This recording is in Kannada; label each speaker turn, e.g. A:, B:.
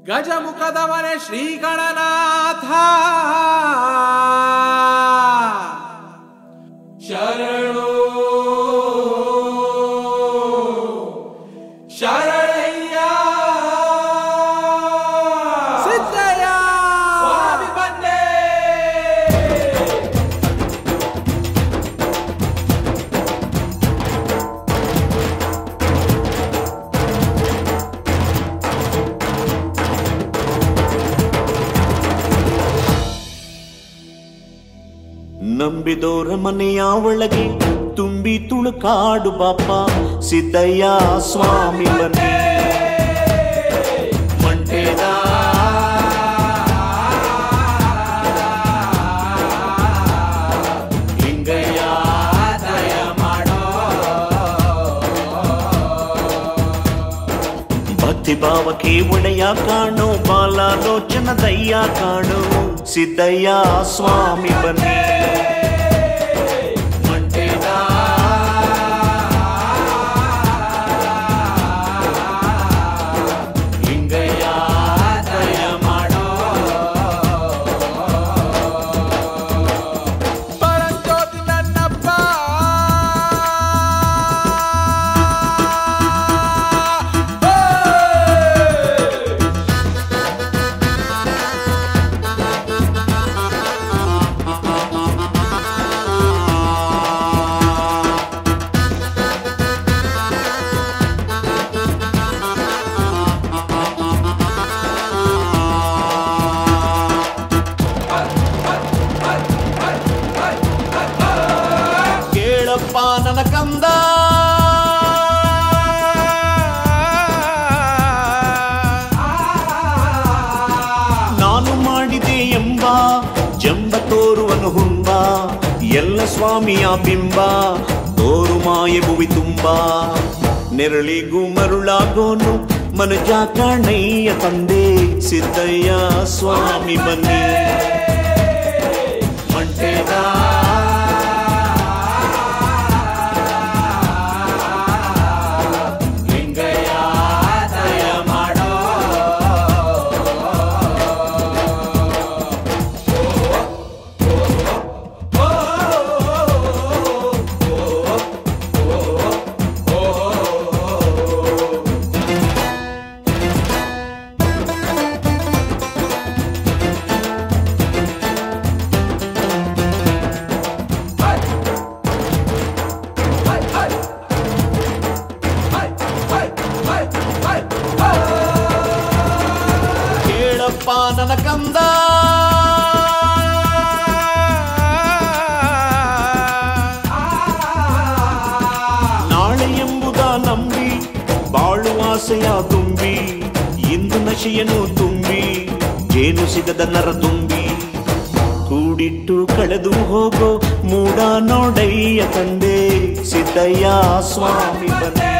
A: ಗಜಮುಖದವನೇ ಶ್ರೀಗಣನಾಥ ಶರಣು ಶರಣಯ್ಯ ಸಿದ್ದಯ್ಯ ಸ್ವಾಮಿ ಬಂದೆ
B: ನಂಬಿದೋರ ಮನೆಯ ಒಳಗೆ ತುಂಬಿ ತುಳುಕಾಡು ಬಾಪ ಸಿದ್ದಯ್ಯ ಸ್ವಾಮಿ ಬನ್ನಿ ಮಂಟೇದ ಲಿಂಗಯ್ಯ ದಯ ಮಾಡೋ ಭಕ್ತಿ ಭಾವಕ್ಕೆ ಒಡೆಯ ಕಾಣೋ ಬಾಲಾಲೋಚನ ದಯ್ಯ ಕಾಣೋ ಸಿದ್ದಯ್ಯ ಸ್ವಾಮಿ ಬನ್ನಿ ಮಂಟೇದ ಲಿಂಗಯ್ಯ ದಯ ಮಾಡೋ
A: ಪರಂಜ್ಯೋತಿ ನನ್ನಪ್ಪ
B: ಕೇಳಪ್ಪ ನನ್ನ ಕಂದ ನಾನು ಮಾಡಿದೆ ಎಂಬ ಜಂಬ ತೋರುವನು ಹುಂಬ ಎಲ್ಲ ಸ್ವಾಮಿಯ ಬಿಂಬ ತೋರು ಮಾಯ ಭುವಿ ತುಂಬ ನೆರಳಿಗೂ ಮರುಳಾಗೋನು ಮನುಜ ಕಣಯ್ಯ ತಂದೆ ಸಿದ್ದಯ್ಯ ಸ್ವಾಮಿ ಬನ್ನಿ ಮಂಟೇದ ಲಿಂಗಯ್ಯ ದಯ ಮಾಡೋ ಕೇಳಪ್ಪ ನನ್ನ ಕಂದ ನಾಳೆ ಎಂಬುದ ನಂಬಿ ಬಾಳುವ ಆಸೆಯ ತುಂಬಿ ಇಂದು ನಶೆಯನ್ನು ತುಂಬಿ ಜೇನು ಸಿಗದ ನರ ತುಂಬಿ ಕೂಡಿಟ್ಟು ಕಳೆದು ಹೋಗೋ ಮೂಡ ನೋಡಯ್ಯ ತಂದೆ ಸಿದ್ದಯ್ಯ ಸ್ವಾಮಿ ಬಂದೆ